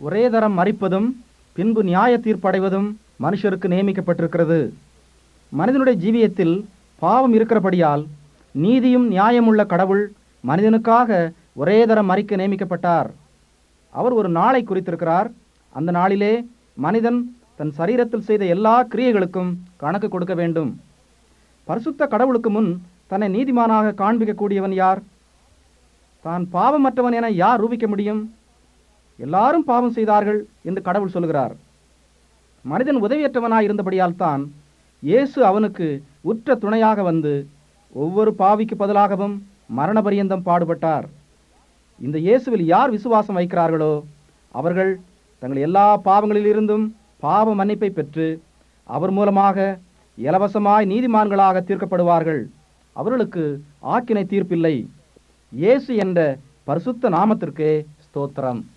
ஒரே தரம் மறிப்பதும் பின்பு நியாய தீர்ப்படைவதும் மனுஷருக்கு நியமிக்கப்பட்டிருக்கிறது மனிதனுடைய ஜீவியத்தில் பாவம் இருக்கிறபடியால் நீதியும் நியாயமுள்ள கடவுள் மனிதனுக்காக ஒரே தரம் மறிக்க நியமிக்கப்பட்டார் அவர் ஒரு நாளை குறித்திருக்கிறார் அந்த நாளிலே மனிதன் தன் சரீரத்தில் செய்த எல்லா கிரியைகளுக்கும் கணக்கு கொடுக்க வேண்டும் பரிசுத்த கடவுளுக்கு முன் தன்னை நீதிமானாக காண்பிக்கக்கூடியவன் யார் தான் பாவமற்றவன் என யார் ரூபிக்க முடியும் எல்லாரும் பாவம் செய்தார்கள் என்று கடவுள் சொல்கிறார் மனிதன் உதவியற்றவனாய் இருந்தபடியால் தான் இயேசு அவனுக்கு உற்ற துணையாக வந்து ஒவ்வொரு பாவிக்கு பதிலாகவும் மரண பரியந்தம் பாடுபட்டார் இந்த இயேசுவில் யார் விசுவாசம் வைக்கிறார்களோ அவர்கள் தங்கள் எல்லா பாவங்களிலிருந்தும் பாவ மன்னிப்பை பெற்று அவர் மூலமாக இலவசமாய் நீதிமான்களாக தீர்க்கப்படுவார்கள் அவர்களுக்கு ஆக்கினை தீர்ப்பில்லை இயேசு என்ற பரிசுத்த நாமத்திற்கே ஸ்தோத்திரம்